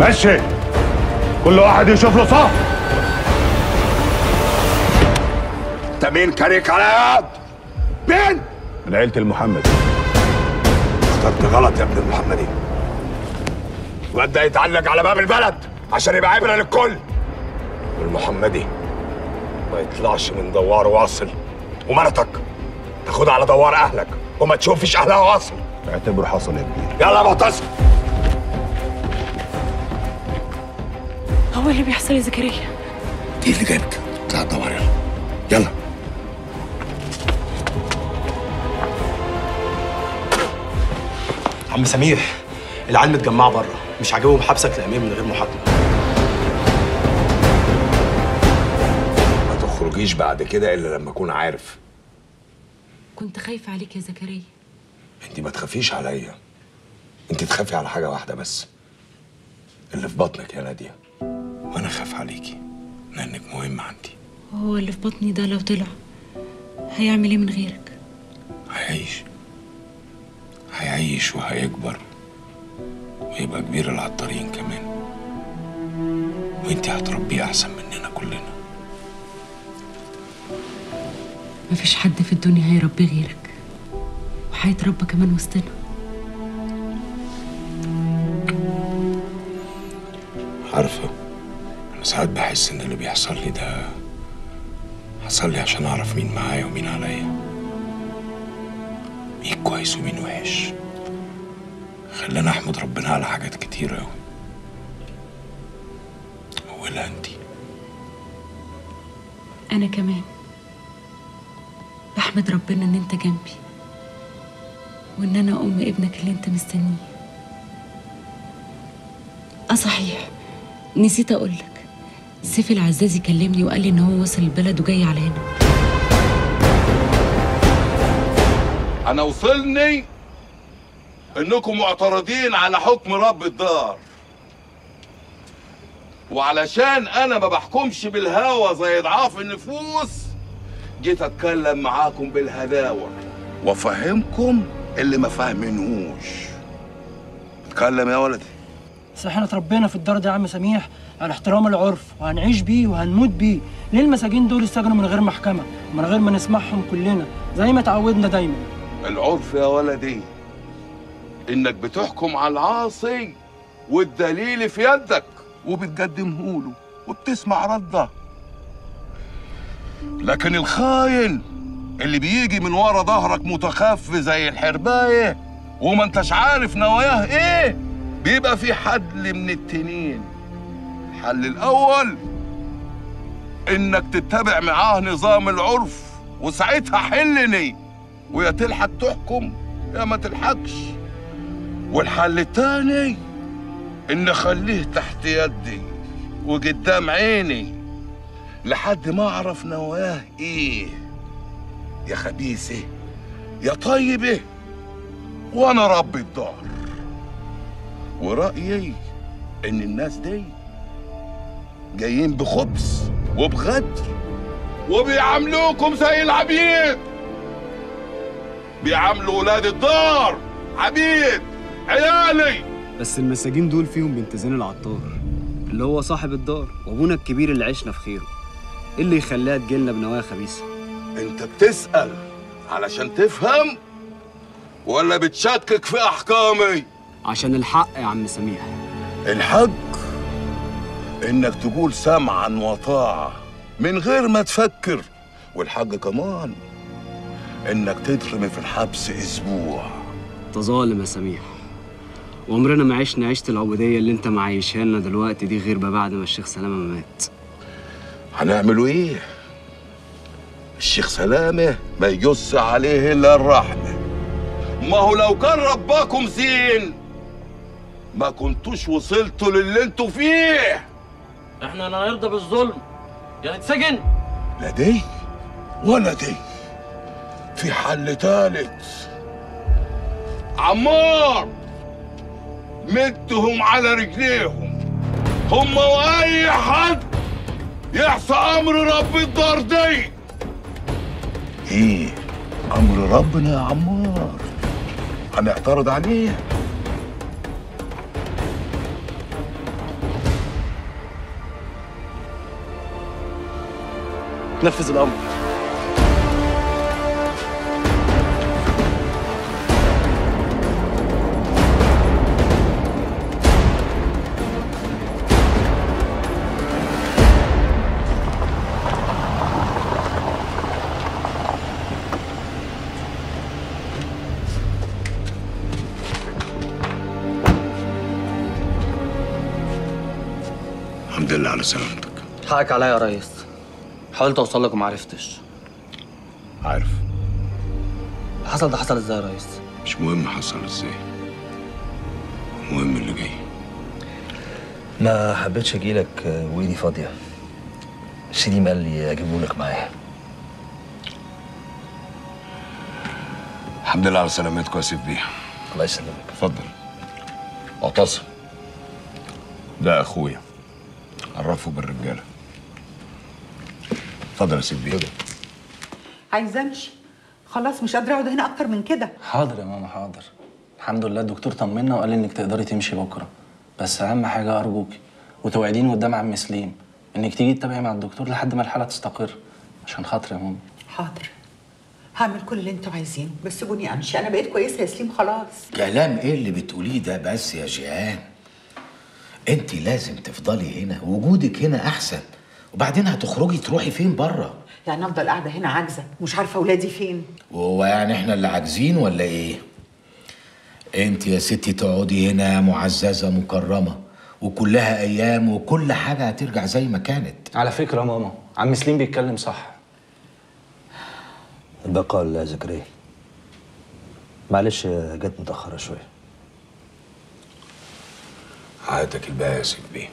مشي كل واحد يشوف له صف انت مين كاريك على يد؟ مين؟ من عيلة المحمد اخترت غلط يا ابن المحمدي الواد ده يتعلق على باب البلد عشان يبقى عبره للكل والمحمدي ما يطلعش من دوار واصل ومرتك تاخدها على دوار اهلك وما تشوفش اهلها واصل اعتبره حصل يا كبير يلا يا معتصم هو اللي بيحصل يا زكريا دي اللي جايبك اطلع الدوار يلا يلا عم سميح العيال متجمعه بره مش عاجبهم حبسك لامير من غير محاكمه ما تخرجيش بعد كده الا لما اكون عارف كنت خايفة عليك يا زكريا انت ما تخافيش عليا انت تخافي على حاجه واحده بس اللي في بطنك يا ناديه وانا خاف عليكي لانك مهم عندي هو اللي في بطني ده لو طلع هيعمل ايه من غيرك هيعيش هيعيش وهيكبر ويبقى كبير العطارين كمان وانت هتربيه احسن مننا كلنا مفيش حد في الدنيا هيربيه غيرك وهيتربى كمان وسطنا عارفه انا ساعات بحس ان اللي بيحصل لي ده حصل لي عشان اعرف مين معايا ومين عليا مين كويس ومين وحش خلاني احمد ربنا على حاجات كتير اوي اولها انتي انا كمان بحمد ربنا ان انت جنبي وان انا ام ابنك اللي انت مستنيه اه صحيح نسيت اقولك سيف العزازي كلمني وقال لي ان هو وصل البلد وجاي على هنا انا وصلني انكم معترضين على حكم رب الدار وعلشان انا ما بحكمش بالهوى زي ضعاف النفوس جيت اتكلم معاكم بالهداوه وافهمكم اللي ما فاهمينهوش اتكلم يا ولدي بس احنا اتربينا في الدار ده يا عم سميح على احترام العرف وهنعيش بيه وهنموت بيه ليه المساجين دول استجنوا من غير محكمة ومن غير ما نسمعهم كلنا زي ما اتعودنا دايما العرف يا ولدي انك بتحكم على العاصي والدليل في يدك وبتقدمه له وبتسمع رده لكن الخاين اللي بيجي من ورا ظهرك متخفي زي الحربايه وما انتش عارف نواياه ايه بيبقى في حل من التنين الحل الاول انك تتبع معاه نظام العرف وساعتها حلني ويا تلحق تحكم يا ما تلحقش والحل التاني ان اخليه تحت يدي وقدام عيني لحد ما اعرف نواه ايه يا خبيثه يا طيبه وانا رب الدار ورأيي ان الناس دي جايين بخبث وبغدر وبيعاملوكم زي العبيد بيعاملوا ولاد الدار عبيد عيالي بس المساجين دول فيهم بنت زين العطار اللي هو صاحب الدار وابونا الكبير اللي عشنا في خيره ايه اللي يخليها تجيلنا بنوايا خبيثه انت بتسأل علشان تفهم ولا بتشكك في احكامي عشان الحق يا عم سميح الحق انك تقول سمعا وطاعة من غير ما تفكر والحق كمان انك تترمي في الحبس اسبوع تظالم يا سميح وعمرنا ما عشنا عيشة العبودية اللي انت معيشها لنا دلوقتي دي غير ما بعد ما الشيخ سلامة مات هنعملوا ايه الشيخ سلامة ما يجص عليه الا الرحمة ما هو لو كان رباكم زين ما كنتوش وصلتوا للي انتوا فيه احنا لا نرضى بالظلم يا نتسجن لا دي ولا دي في حل تالت عمار مدهم على رجليهم هم واي حد يحصى امر رب الدار دي ايه امر ربنا يا عمار هنعترض عليه نفذ الامر الحمد لله على سلامتك حقك عليا يا ريس حاولت اوصل لك وما عرفتش عارف حصل ده حصل ازاي يا ريس مش مهم حصل ازاي المهم اللي جاي ما حبيتش اجيلك وايدي فاضيه سليم قال لي اجيبه لك معايا الحمد لله على سلامتكم يا سيف بيه الله يسلمك اتفضل معتصم ده اخويا عرفه بالرجاله اتفضل يا سيف بيه عايزه امشي خلاص مش قادره اقعد هنا اكتر من كده حاضر يا ماما حاضر الحمد لله الدكتور طمنا وقال لي انك تقدري تمشي بكره بس اهم حاجه ارجوكي وتوعديني قدام عم سليم انك تيجي تتابعي مع الدكتور لحد ما الحاله تستقر عشان خاطري يا ماما حاضر هعمل كل اللي انتوا عايزينه بس سيبوني امشي انا بقيت كويسه يا سليم خلاص كلام ايه اللي بتقوليه ده بس يا جيهان انت لازم تفضلي هنا وجودك هنا احسن وبعدين هتخرجي تروحي فين بره يعني افضل قاعده هنا عاجزه مش عارفه اولادي فين وهو يعني احنا اللي عاجزين ولا ايه انت يا ستي تقعدي هنا معززه مكرمه وكلها ايام وكل حاجه هترجع زي ما كانت على فكره يا ماما عم سليم بيتكلم صح البقاء لله يا زكريا معلش جت متاخره شويه عادتك الباقي يا سيف بيه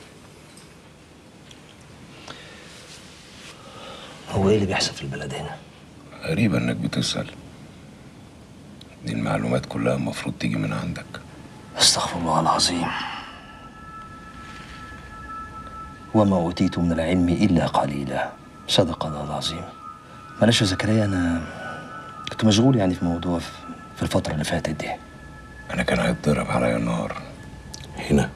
هو ايه اللي بيحصل في البلد هنا غريب انك بتسأل دي المعلومات كلها المفروض تيجي من عندك استغفر الله العظيم وما اوتيت من العلم الا قليلا صدق الله العظيم معلش يا زكريا انا كنت مشغول يعني في موضوع في في الفتره اللي فاتت دي انا كان هيتضرب عليا النار هنا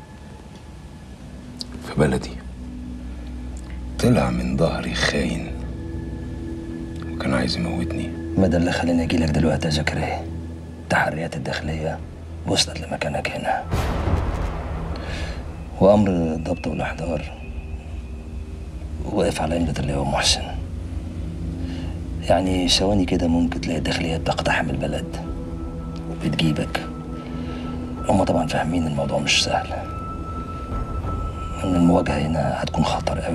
في بلدي طلع من ظهري خاين وكان عايز يموتني ما ده اللي خلاني اجي لك دلوقتي يا زكريا التحريات الداخليه وصلت لمكانك هنا وامر الضبط والاحضار واقف على امرة اللواء محسن يعني ثواني كده ممكن تلاقي الداخليه بتقتحم البلد وبتجيبك هما طبعا فاهمين الموضوع مش سهل ان المواجهه هنا هتكون خطر قوي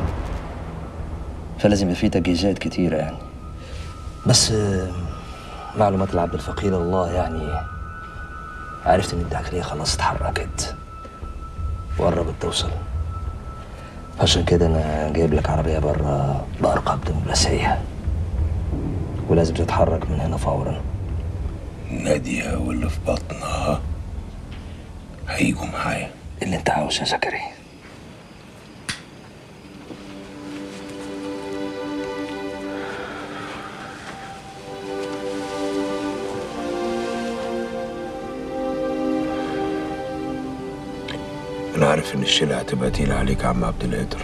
فلازم يبقى في تجهيزات كتيره يعني بس آه، معلومات العبد الفقير الله يعني عرفت ان الداخليه خلاص اتحركت وقربت توصل عشان كده انا جايب لك عربيه بره بارقام دبلوماسيه ولازم تتحرك من هنا فورا نادية واللي في بطنها هيجوا معايا اللي انت عاوزه يا زكريا انا عارف ان الشيلة هتبقى تقيلة عليك يا عم عبد القادر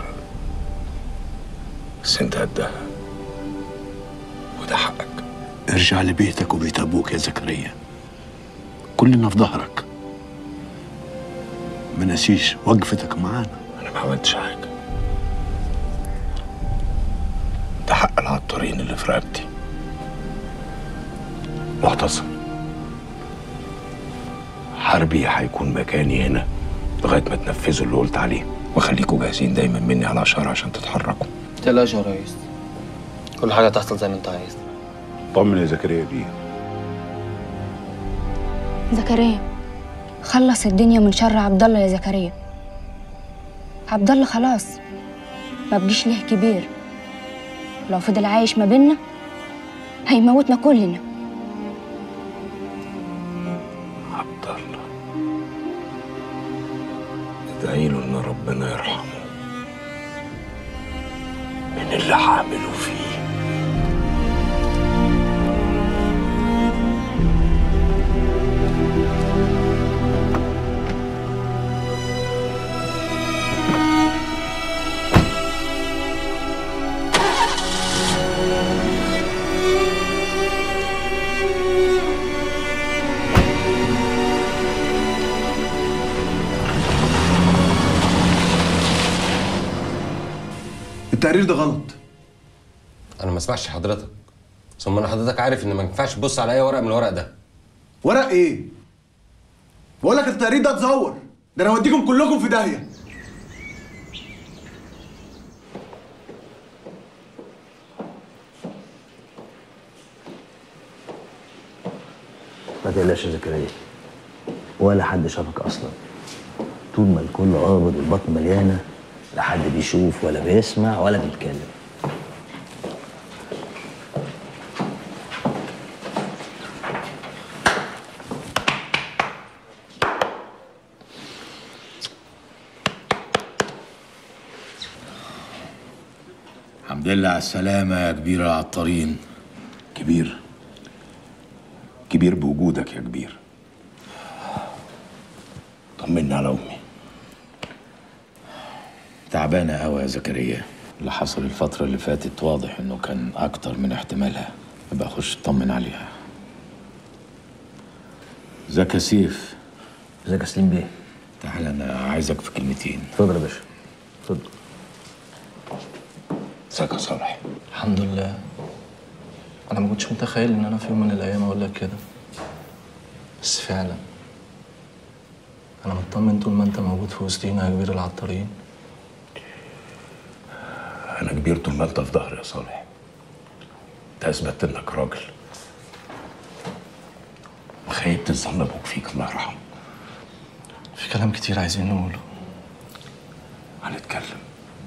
بس انت قدها وده حقك ارجع لبيتك وبيت ابوك يا زكريا كلنا في ظهرك ما نسيش وقفتك معانا انا ما عملتش حاجة ده حق العطارين اللي في رقبتي معتصم حربي هيكون مكاني هنا لغاية ما تنفذوا اللي قلت عليه وخليكوا جاهزين دايما مني على اشارة عشان تتحركوا تقلقش يا ريس كل حاجه تحصل زي ما انت عايز طمن يا زكريا بيه زكريا خلص الدنيا من شر عبد الله يا زكريا عبد الله خلاص ما بقيش ليه كبير لو فضل عايش ما بينا هيموتنا كلنا عبد الله ادعي له ان ربنا يرحمه من اللي عامله فيه التقرير ده غلط انا ما اسمعش حضرتك ثم انا حضرتك عارف ان ما ينفعش تبص على اي ورق من الورق ده ورق ايه بقول لك التقرير ده اتزور ده انا هوديكم كلكم في داهيه ما تقلقش يا زكريا ولا حد شافك اصلا طول ما الكل قابض والبطن مليانه لا حد بيشوف ولا بيسمع ولا بيتكلم الحمد لله على السلامة يا كبير العطارين كبير كبير بوجودك يا كبير طمنا على امي تعبانة أوي يا زكريا اللي حصل الفترة اللي فاتت واضح إنه كان أكتر من احتمالها يبقى أخش أطمن عليها ازيك يا سيف ازيك يا سليم بيه تعالى أنا عايزك في كلمتين اتفضل يا باشا اتفضل ازيك يا صالح الحمد لله انا ما كنتش متخيل ان انا في يوم من الايام اقول لك كده بس فعلا انا مطمن طول ما انت موجود في وسطينا يا كبير العطارين انا كبير طول ما انت في ظهري يا صالح انت اثبتت انك راجل وخيبت الظن ابوك فيك الله يرحمه في كلام كتير عايزين نقوله هنتكلم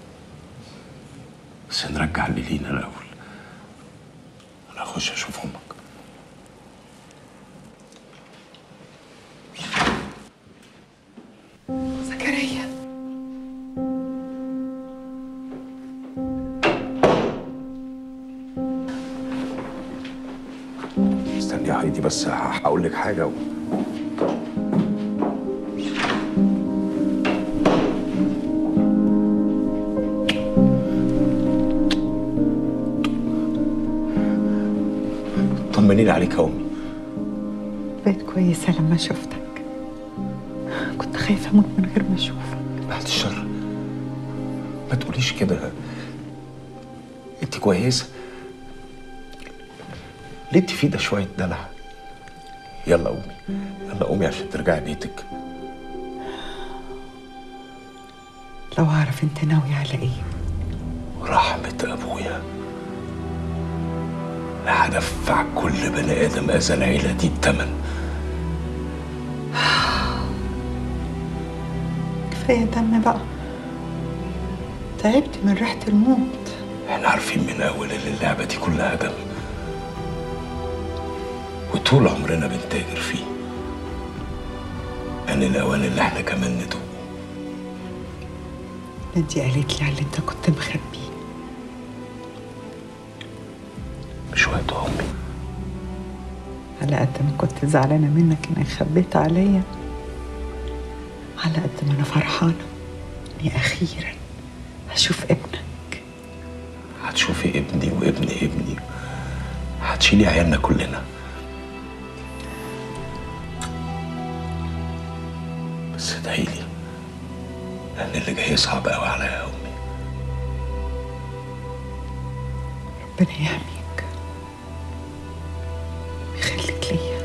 بس نرجع اللي لينا الاول انا اخش اشوف امك زكريا استني يا هايدي بس هقول لك حاجه و... طمنيني عليك يا امي بقيت كويسة لما شفتك كنت خايفة أموت من غير ما أشوفك بعد الشر ما تقوليش كده انت كويسه ليه انت في ده شويه دلع يلا قومي يلا قومي عشان ترجعي بيتك لو أعرف أنت ناوي على إيه رحمة أبويا لا هدفع كل بني آدم أذى العيلة دي التمن كفاية دم بقى تعبت من ريحة الموت احنا عارفين من أول إن اللعبة دي كلها دم وطول عمرنا بنتاجر فيه أن الأوان اللي احنا كمان ندوق نادي قالت لي على اللي أنت كنت مخبيه مش وقت أمي على قد ما كنت زعلانة منك إنك خبيت عليا على قد ما أنا فرحانة إني أخيرا هشوف ابنك هتشوفي ابني وابن ابني هتشيلي عيالنا كلنا بس ادعيلي لأن اللي جاي صعب قوي عليا يا أمي ربنا يحميك ويخليك ليا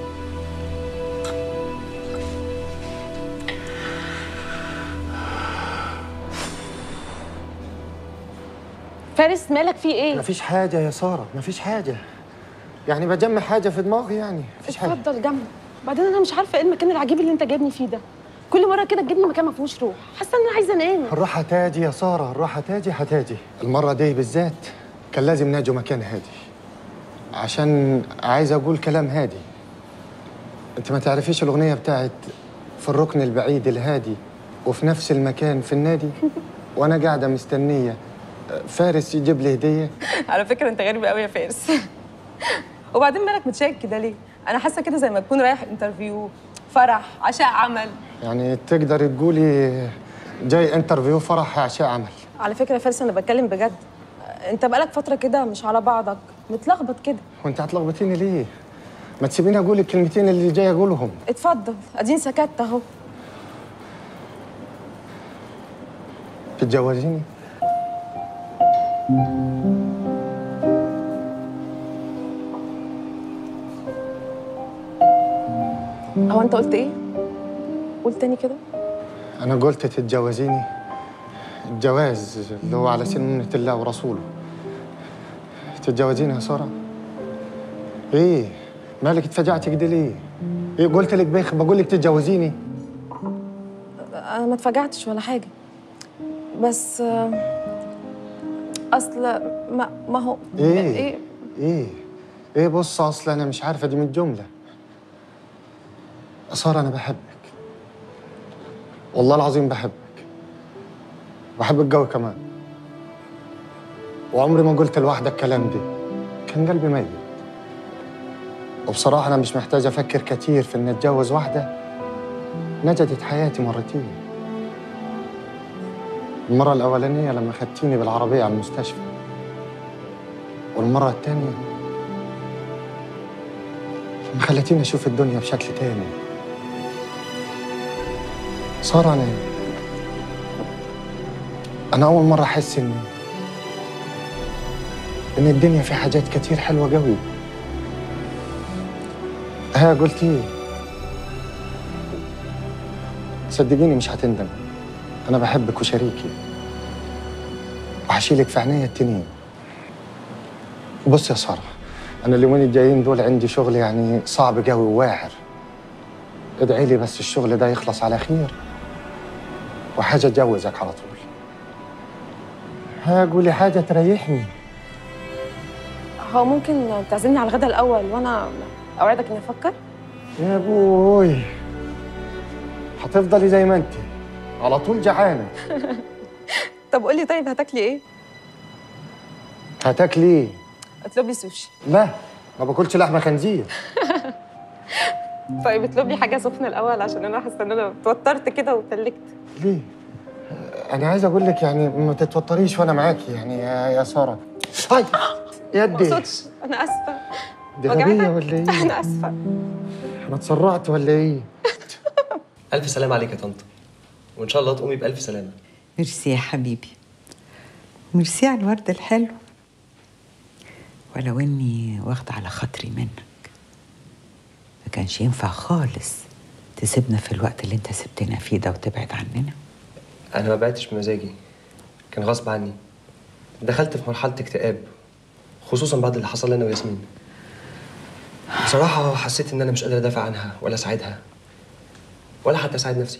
فارس مالك في ايه؟ مفيش حاجة يا سارة مفيش حاجة يعني بجمع حاجة في دماغي يعني مفيش حاجة اتفضل جنب بعدين انا مش عارفه ايه المكان العجيب اللي انت جايبني فيه ده كل مره كده تجيبني مكان ما فيهوش روح حاسه ان انا عايزه انام الراحة تاجي يا سارة الراحة تاجي هتاجي المرة دي بالذات كان لازم ناجوا مكان هادي عشان عايز أقول كلام هادي أنت ما تعرفيش الأغنية بتاعت في الركن البعيد الهادي وفي نفس المكان في النادي وأنا قاعدة مستنية فارس يجيب لي هدية على فكره انت غريب قوي يا فارس وبعدين مالك متشيك كده ليه انا حاسه كده زي ما تكون رايح انترفيو فرح عشاء عمل يعني تقدر تقولي جاي انترفيو فرح عشاء عمل على فكره يا فارس انا بتكلم بجد انت بقالك فتره كده مش على بعضك متلخبط كده وانت هتلخبطيني ليه؟ ما تسيبيني اقول الكلمتين اللي جاي اقولهم اتفضل اديني سكت اهو تتجوزيني هو انت قلت ايه قول تاني كده انا قلت تتجوزيني الجواز اللي هو على سنة الله ورسوله تتجوزيني يا سارة ايه مالك اتفجعتي كده ليه ايه قلت لك بيخ بقول لك تتجوزيني انا ما اتفاجعتش ولا حاجه بس آه، اصل ما ما هو ايه ايه ايه ايه بص اصل انا مش عارفه دي من الجمله ساره انا بحبك والله العظيم بحبك بحبك قوي كمان وعمري ما قلت لوحدك الكلام ده كان قلبي ميت وبصراحه انا مش محتاج افكر كتير في اني اتجوز واحده نجدت حياتي مرتين المره الاولانيه لما خدتيني بالعربيه على المستشفى والمرة التانية لما خلتيني أشوف الدنيا بشكل تاني صار أنا أنا أول مرة أحس إن إن الدنيا في حاجات كتير حلوة قوي ها قلت إيه صدقيني مش هتندم أنا بحبك وشريكي وهشيلك في عينيا التنين بص يا سارة أنا اليومين الجايين دول عندي شغل يعني صعب قوي وواعر ادعي لي بس الشغل ده يخلص على خير وحاجة أتجوزك على طول ها قولي حاجة تريحني هو ممكن تعزمني على الغدا الاول وانا اوعدك اني افكر يا بوي هتفضلي زي ما انت على طول جعانة طب قولي طيب هتاكلي ايه؟ هتاكلي ايه؟ اطلب لي سوشي لا ما باكلش لحمة خنزير طيب اطلب لي حاجه سخنه الاول عشان انا حاسه ان انا اتوترت كده واتلكت ليه؟ أنا عايز أقول لك يعني ما تتوتريش وأنا معاكي يعني يا, يا سارة هاي ما يدي اقصدش انا اسفه دي وجعتك؟ غبية ولا إيه؟ انا اسفه أنا اتسرعت ولا إيه؟ الف سلام عليك يا طنط وان شاء الله تقومي بالف سلامه ميرسي يا حبيبي ميرسي على الورد الحلو ولو اني واخده على خاطري منك ما كانش ينفع خالص تسيبنا في الوقت اللي انت سبتنا فيه ده وتبعد عننا انا ما بعتش بمزاجي كان غصب عني دخلت في مرحله اكتئاب خصوصا بعد اللي حصل لنا وياسمين بصراحه حسيت ان انا مش قادر ادافع عنها ولا اساعدها ولا حتى اساعد نفسي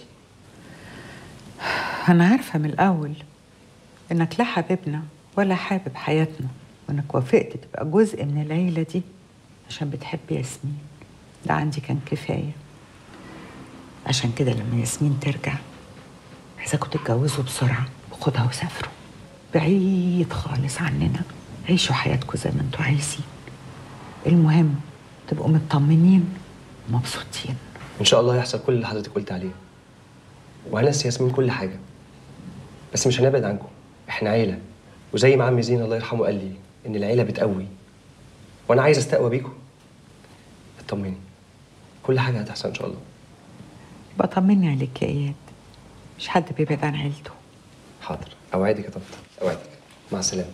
انا عارفه من الاول انك لا حبيبنا ولا حابب حياتنا وانك وافقت تبقى جزء من العيله دي عشان بتحب ياسمين ده عندي كان كفايه عشان كده لما ياسمين ترجع عايزاكوا تتجوزوا بسرعه وخدها وسافروا بعيد خالص عننا عيشوا حياتكم زي ما انتوا عايزين المهم تبقوا مطمنين ومبسوطين ان شاء الله هيحصل كل اللي حضرتك قلت عليه وهنسي ياسمين كل حاجه بس مش هنبعد عنكم احنا عيله وزي ما عمي زين الله يرحمه قال لي ان العيله بتقوي وانا عايز استقوى بيكم اطمني كل حاجه هتحصل ان شاء الله بطمني عليك يا اياد مش حد بيبعد عن عيلته حاضر اوعدك يا طنط اوعدك مع السلامه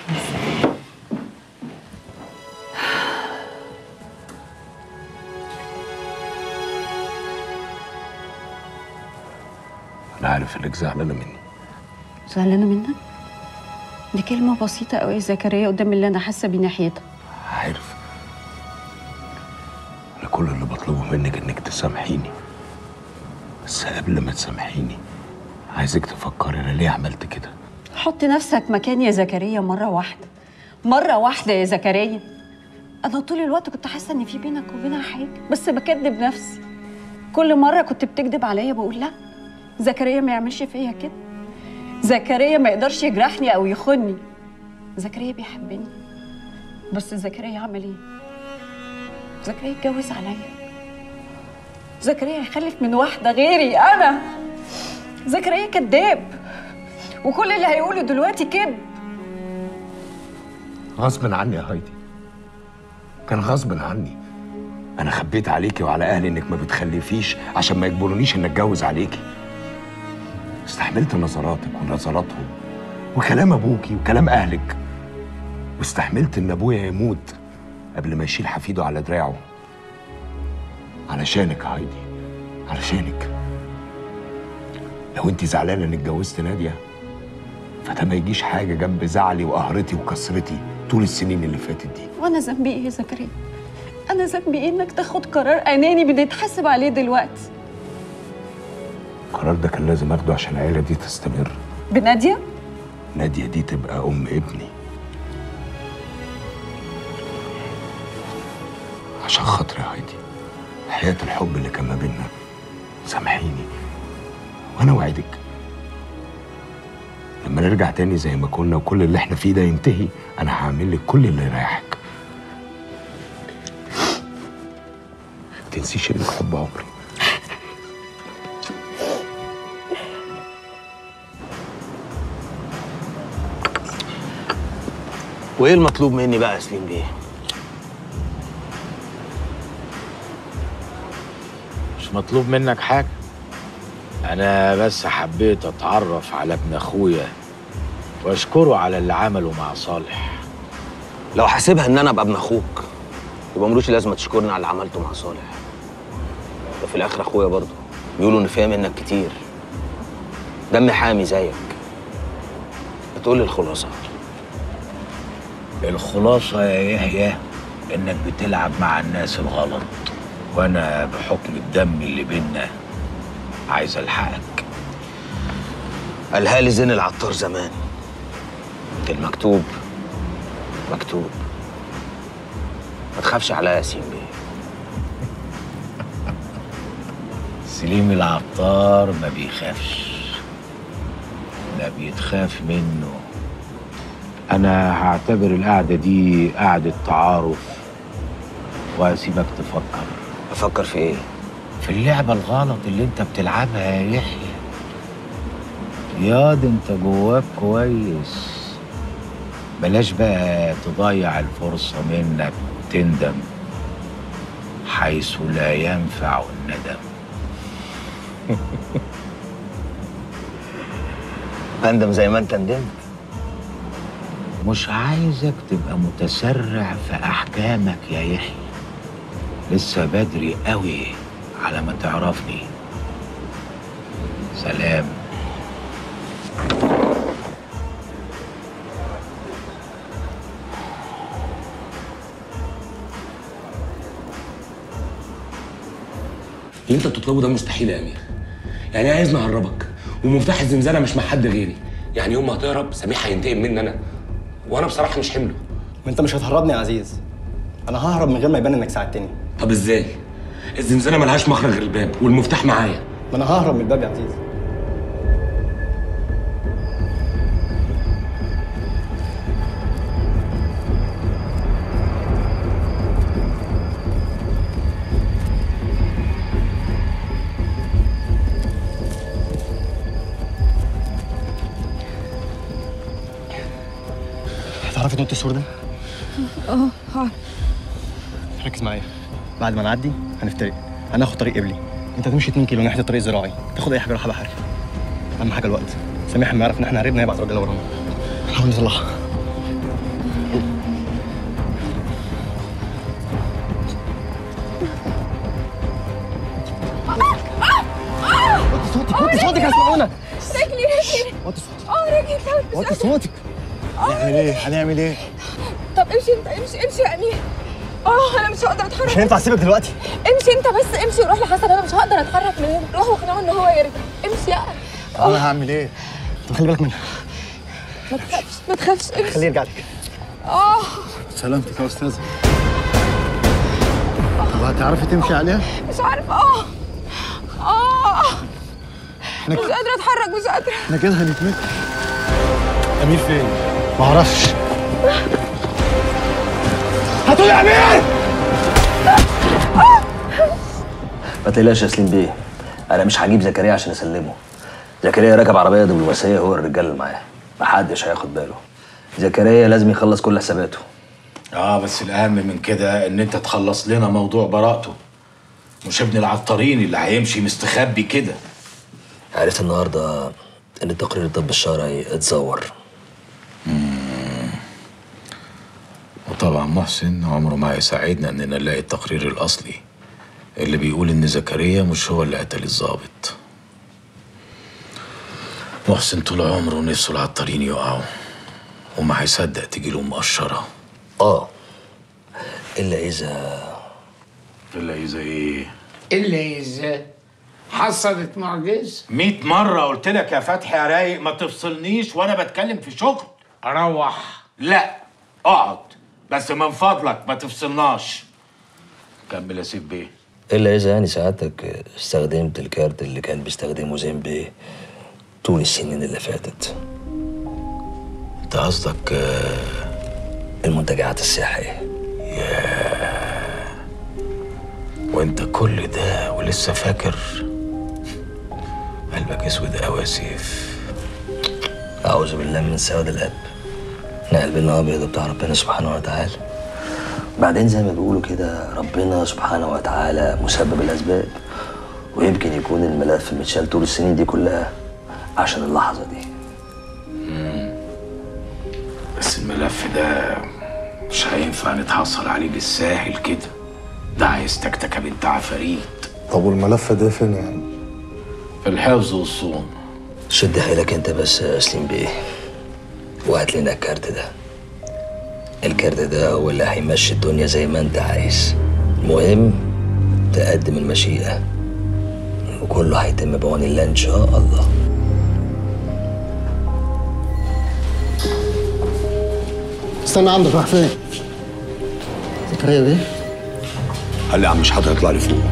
انا عارف انك زعلانه مني زعلانه منك دي كلمه بسيطه قوي يا زكريا قدام اللي انا حاسه بيه ناحيتك عارف انا كل اللي بطلبه منك انك تسامحيني بس قبل ما تسامحيني عايزك تفكري انا ليه عملت كده حط نفسك مكاني يا زكريا مره واحده مره واحده يا زكريا انا طول الوقت كنت حاسه ان في بينك وبينها حاجه بس بكذب نفسي كل مره كنت بتكذب عليا بقول لا زكريا ما يعملش فيا كده زكريا ما يقدرش يجرحني او يخوني زكريا بيحبني بس زكريا عمل ايه زكريا اتجوز عليا زكريا يخلف من واحده غيري انا زكريا كذاب وكل اللي هيقوله دلوقتي كذب غصب عني يا هايدي كان غصب عني انا خبيت عليكي وعلى اهلي انك ما بتخلفيش عشان ما يجبرونيش ان اتجوز عليكي استحملت نظراتك ونظراتهم وكلام ابوكي وكلام اهلك واستحملت ان ابويا يموت قبل ما يشيل حفيده على دراعه علشانك يا هايدي علشانك لو انت زعلانه اني اتجوزت ناديه فده ما يجيش حاجه جنب زعلي وقهرتي وكسرتي طول السنين اللي فاتت دي وانا ذنبي ايه يا زكريا انا ذنبي ايه انك تاخد قرار اناني بنتحاسب عليه دلوقتي القرار ده كان لازم اخده عشان العيله دي تستمر بناديه ناديه دي تبقى ام ابني عشان خاطري يا هايدي حياة الحب اللي كان ما بينا سامحيني وانا وعدك لما نرجع تاني زي ما كنا وكل اللي احنا فيه ده ينتهي انا هعمل لك كل اللي يريحك تنسيش انك حب عمري وايه المطلوب مني بقى يا سليم بيه؟ مش مطلوب منك حاجة أنا بس حبيت أتعرف على ابن أخويا وأشكره على اللي عمله مع صالح لو حاسبها ان انا ابقى ابن اخوك يبقى ملوش لازمه تشكرني على اللي عملته مع صالح ده في الاخر اخويا برضه بيقولوا ان فيها منك كتير دم حامي زيك بتقول لي الخلاصه الخلاصة يا يحيى إنك بتلعب مع الناس الغلط وأنا بحكم الدم اللي بينا عايز ألحقك قالها لي زين العطار زمان المكتوب مكتوب ما تخافش عليا يا ياسين بيه سليم العطار ما بيخافش لا بيتخاف منه أنا هعتبر القعدة دي قعدة تعارف وهسيبك تفكر أفكر في إيه؟ في اللعبة الغلط اللي أنت بتلعبها يا يحيى ياض أنت جواك كويس بلاش بقى تضيع الفرصة منك تندم حيث لا ينفع الندم اندم زي ما انت ندمت مش عايزك تبقى متسرع في احكامك يا يحيى لسه بدري قوي على ما تعرفني سلام اللي انت بتطلبه ده مستحيل يا امير يعني عايزني اهربك ومفتاح الزنزانه مش مع حد غيري يعني يوم ما هتهرب سميح هينتقم مني انا وانا بصراحه مش حمله ما انت مش هتهربني يا عزيز انا ههرب من غير ما يبان انك ساعدتني طب ازاي الزنزانه ملهاش مخرج غير الباب والمفتاح معايا ما انا ههرب من الباب يا عزيز هتعرفي تنطي السور ده؟ اه هعرف ركز معايا بعد ما نعدي هنفترق انا هاخد طريق قبلي انت هتمشي 2 كيلو ناحيه الطريق الزراعي تاخد اي حاجه رايحه بحري اهم حاجه الوقت سامح لما يعرف ان احنا هربنا هيبعت راجل ورانا نحاول نطلعها وطي صوتك وطي صوتك يا سمعونا رجلي رجلي وطي صوتك اه رجلي اتلوت مش وطي قادرة. صوتك هنعمل ايه هنعمل ايه طب امشي انت امشي امشي يا امير اه انا مش هقدر اتحرك مش هينفع اسيبك دلوقتي امشي انت بس امشي وروح لحسن انا مش هقدر اتحرك من هنا روح واقنعه ان هو يرجع امشي يا انا هعمل ايه طب خلي بالك منها ما تخافش ما تخافش امشي خليه يرجع لك اه سلامتك يا استاذ طب هتعرفي تمشي عليها؟ مش عارف اه اه احنا مش قادره اتحرك مش قادره احنا كده هنتمت امير فين؟ معرفش هاتوا يا امير ما تقلقش يا سليم بيه انا مش هجيب زكريا عشان اسلمه زكريا راكب عربيه دبلوماسيه هو الرجال اللي معاه محدش هياخد باله زكريا لازم يخلص كل حساباته اه بس الاهم من كده ان انت تخلص لنا موضوع براءته مش ابن العطارين اللي هيمشي مستخبي كده عرفت النهارده ان تقرير الطب الشرعي اتزور وطبعا محسن عمره ما هيساعدنا اننا نلاقي التقرير الاصلي اللي بيقول ان زكريا مش هو اللي قتل الضابط محسن طول عمره نفسه العطارين يقعوا وما هيصدق تجيله مقشره اه الا اذا الا اذا ايه إلا إذا حصلت معجزة مئة مرة قلت لك يا فتحي يا رايق ما تفصلنيش وأنا بتكلم في شغل أروح لا اقعد بس من فضلك ما تفصلناش كمل يا سيف بيه الا اذا يعني سعادتك استخدمت الكارت اللي كان بيستخدمه زين بيه طول السنين اللي فاتت انت قصدك المنتجعات السياحيه وانت كل ده ولسه فاكر قلبك اسود قوي يا سيف اعوذ بالله من سواد القلب احنا قلبنا ابيض بتاع ربنا سبحانه وتعالى بعدين زي ما بيقولوا كده ربنا سبحانه وتعالى مسبب الاسباب ويمكن يكون الملف متشال طول السنين دي كلها عشان اللحظه دي بس الملف ده مش هينفع نتحصل عليه بالساهل كده ده عايز تكتكه بنت عفاريت طب والملف ده فين يعني؟ في الحفظ والصون شد حيلك انت بس يا سليم بيه وهات لنا الكارت ده الكارت ده هو اللي هيمشي الدنيا زي ما انت عايز المهم تقدم المشيئة وكله هيتم بعون الله ان شاء الله استنى عندك راح فين؟ زكريا بيه؟ قال لي يا عم مش هيطلع لي فوق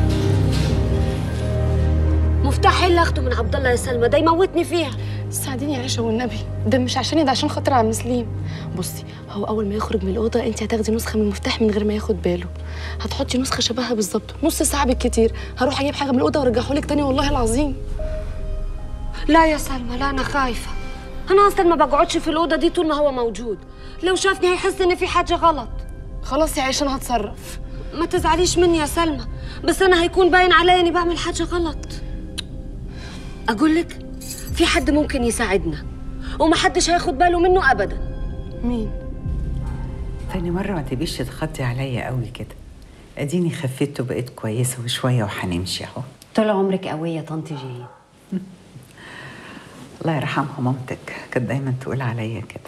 مفتاح اللي اخده من عبد الله يا سلمى ده يموتني فيها ساعديني يا عيشه والنبي ده مش عشاني ده عشان خاطر عم سليم بصي هو اول ما يخرج من الاوضه انت هتاخدي نسخه من المفتاح من غير ما ياخد باله هتحطي نسخه شبهها بالظبط نص ساعه بالكتير هروح اجيب حاجه من الاوضه وارجعه لك تاني والله العظيم لا يا سلمى لا انا خايفه انا اصلا ما بقعدش في الاوضه دي طول ما هو موجود لو شافني هيحس ان في حاجه غلط خلاص يا عيشه انا هتصرف ما تزعليش مني يا سلمى بس انا هيكون باين عليا اني بعمل حاجه غلط اقول لك في حد ممكن يساعدنا ومحدش هياخد باله منه ابدا مين تاني مرة ما تبيش تتخطي عليا قوي كده اديني خفيت وبقيت كويسة وشوية وهنمشي اهو طول عمرك قويه طنط جي الله يرحمها مامتك كانت دايما تقول عليا كده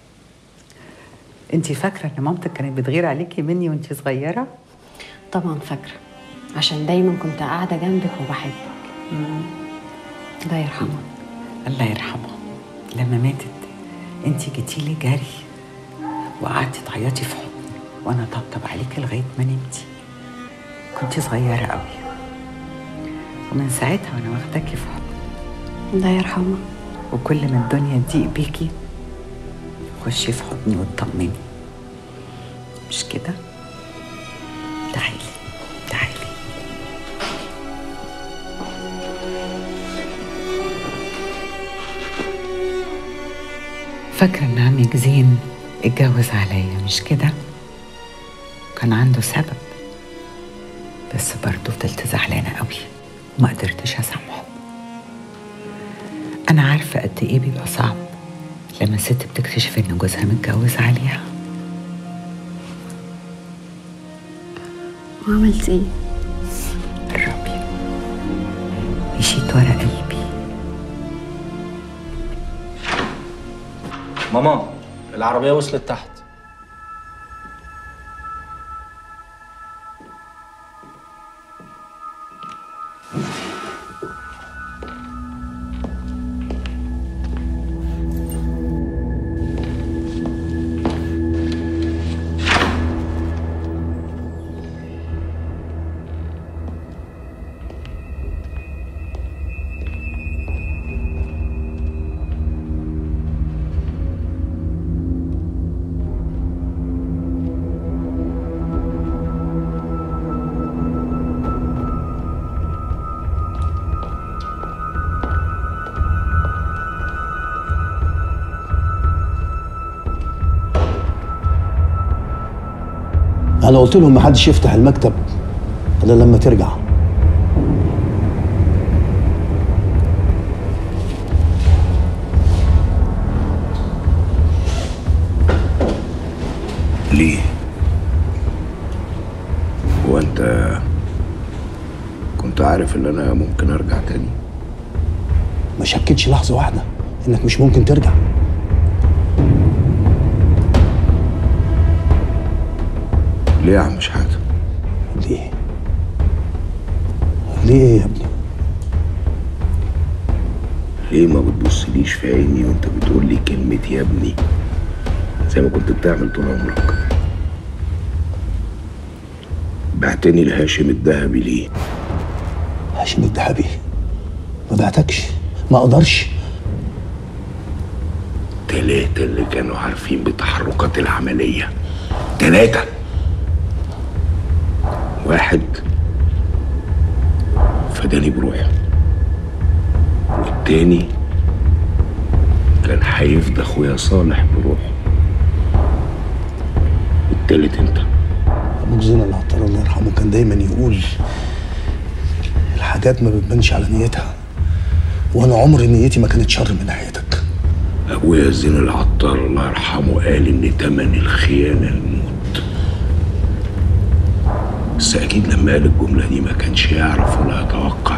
انتي فاكرة ان مامتك كانت بتغير عليكي مني وانتي صغيرة؟ طبعا فاكره عشان دايما كنت قاعده جنبك وبحبك الله يرحمها الله يرحمها لما ماتت انتي جيتيلي جري وقعدتي تعيطي في حضني وانا طبطب عليكي لغايه ما نمتي كنتي صغيره قوي ومن ساعتها وانا واخداكي في حضني الله يرحمها وكل ما الدنيا تضيق بيكي خشي في حضني وتطمني مش كده تعالي تعالي فاكرة إن عمك زين اتجوز عليا مش كده؟ كان عنده سبب بس برضه فضلت زعلانة قوي وما قدرتش أسامحه أنا عارفة قد إيه بيبقى صعب لما الست بتكتشف إن جوزها متجوز عليها وعملت ايه قربي مشيت ورا قلبي ماما العربية وصلت تحت انا قلت لهم محدش يفتح المكتب الا لما ترجع ليه؟ هو انت كنت عارف ان انا ممكن ارجع تاني ما شكتش لحظه واحده انك مش ممكن ترجع ليه يا عم شحاته ليه ليه ايه يا ابني ليه ما بتبصليش في عيني وانت بتقول لي كلمة يا ابني زي ما كنت بتعمل طول عمرك بعتني لهاشم الذهبي ليه هاشم الذهبي ما بعتكش ما اقدرش تلاتة اللي كانوا عارفين بتحركات العملية تلاتة واحد فداني بروحه والتاني كان هيفدى اخويا صالح بروحه والتالت انت ابوك زين العطار الله يرحمه كان دايما يقول الحاجات ما بتبانش على نيتها وانا عمري نيتي ما كانت شر من ناحيتك ابويا زين العطار الله يرحمه قال ان تمن الخيانه الموت بس اكيد لما قال الجمله دي ما كانش يعرف ولا يتوقع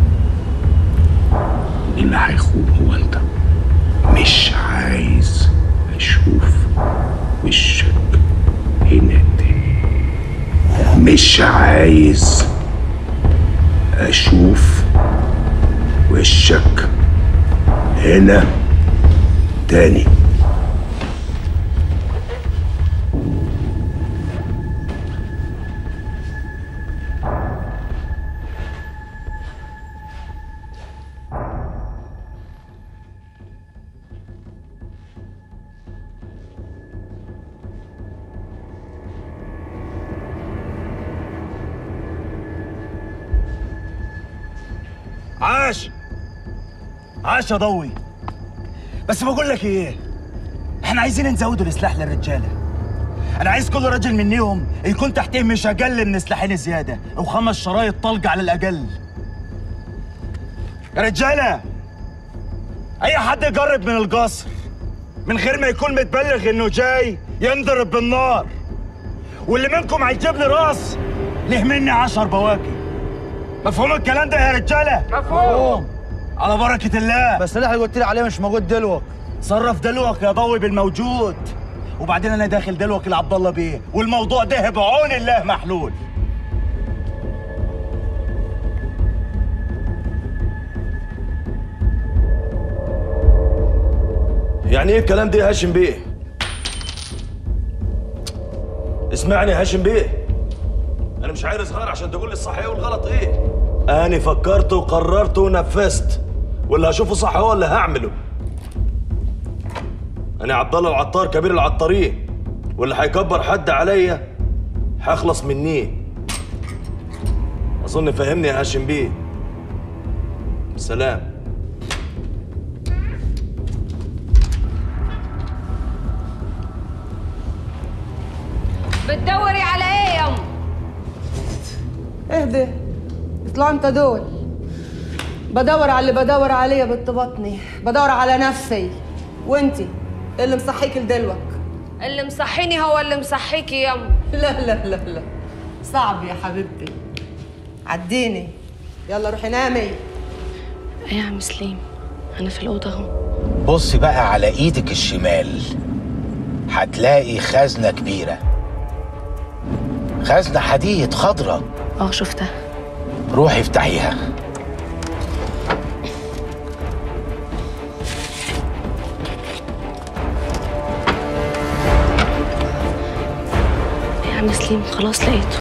إن اللي هيخون هو انت مش عايز اشوف وشك هنا تاني مش عايز اشوف وشك هنا تاني عاش عاش يا ضوي بس بقول لك ايه احنا عايزين نزودوا السلاح للرجاله انا عايز كل راجل منيهم يكون تحتيه مش اقل من سلاحين زياده وخمس شرايط طلق على الاقل يا رجاله اي حد يقرب من القصر من غير ما يكون متبلغ انه جاي ينضرب بالنار واللي منكم هيجيب لي راس له مني عشر بواكي مفهوم الكلام ده يا رجاله مفهوم على بركه الله بس اللي قلت لي عليه مش موجود دلوك صرف دلوك يا ضوي بالموجود وبعدين انا داخل دلوك لعبد الله بيه والموضوع ده بعون الله محلول يعني ايه الكلام ده يا هاشم بيه؟ اسمعني يا هاشم بيه انا مش عيل صغير عشان تقول لي الصح ايه والغلط ايه انا فكرت وقررت ونفذت واللي هشوفه صح هو اللي هعمله انا عبد الله العطار كبير العطارين واللي هيكبر حد عليا هخلص منيه اظن فهمني يا هاشم بيه سلام بتدوري على ايه يا ام اهدى اطلعوا انت دول بدور على اللي بدور عليه يا بنت بطني بدور على نفسي وانتي إيه اللي مصحيك لدلوك اللي مصحيني هو اللي مصحيكي يا ام لا لا لا لا صعب يا حبيبتي عديني يلا روحي نامي ايه يا عم سليم انا في الاوضه اهو بص بقى على ايدك الشمال هتلاقي خزنة كبيرة خزنة حديد خضرة اه شفتها روحي افتحيها يا عم سليم خلاص لقيته